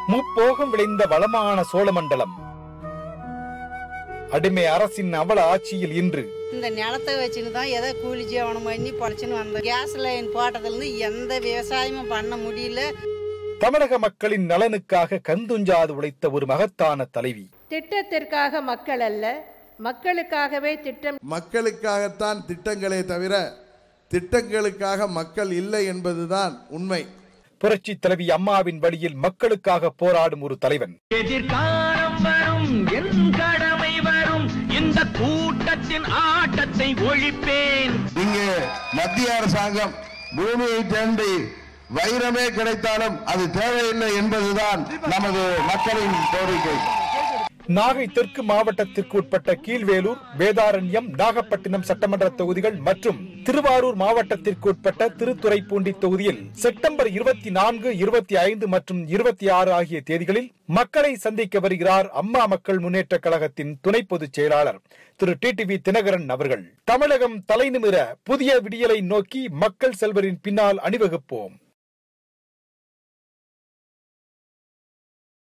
முப்போகம் விளைந்த வளமான சோழமண்டலம் அடிமை அரசின் அவல ஆட்சியில் இன்று இந்த நிலத்தை வச்சுன்னு தான் ஏதோ கூலி ஜீவனம் பண்ணி பொழைச்சின்னு வந்தோம் கேஸ் லைன் போட்டதுலேருந்து எந்த விவசாயமும் பண்ண முடியல தமிழக மக்களின் நலனுக்காக கந்துஞ்சாது உழைத்த ஒரு மகத்தான தலைவி திட்டத்திற்காக மக்கள் அல்ல மக்களுக்காகவே திட்டம் மக்களுக்காகத்தான் திட்டங்களே தவிர திட்டங்களுக்காக மக்கள் இல்லை என்பதுதான் உண்மை புரட்சி தலைவி அம்மாவின் வழியில் மக்களுக்காக போராடும் ஒரு தலைவன் எதிர்காலம் வரும் என் கடமை வரும் இந்த கூட்டத்தின் ஆட்டத்தை ஒழிப்பேன் இங்கே மத்திய அரசாங்கம் பூமியை தேண்டி வைரமே கிடைத்தாலும் அது தேவையில்லை என்பதுதான் நமது மக்களின் கோரிக்கை நாகை தெற்கு மாவட்டத்திற்கு உட்பட்ட கீழ்வேலூர் வேதாரண்யம் நாகப்பட்டினம் சட்டமன்ற தொகுதிகள் மற்றும் திருவாரூர் மாவட்டத்திற்கு உட்பட்ட திருத்துறைப்பூண்டி தொகுதியில் செப்டம்பர் இருபத்தி நான்கு இருபத்தி ஐந்து மற்றும் இருபத்தி ஆறு ஆகிய தேதிகளில் மக்களை சந்திக்க வருகிறார் அம்மா மக்கள் முன்னேற்ற கழகத்தின் துணை பொதுச் செயலாளர் திரு டிடிவி தினகரன் அவர்கள் தமிழகம் தலைநிமிர புதிய விடியலை நோக்கி மக்கள் செல்வரின் பின்னால் அணிவகுப்போம்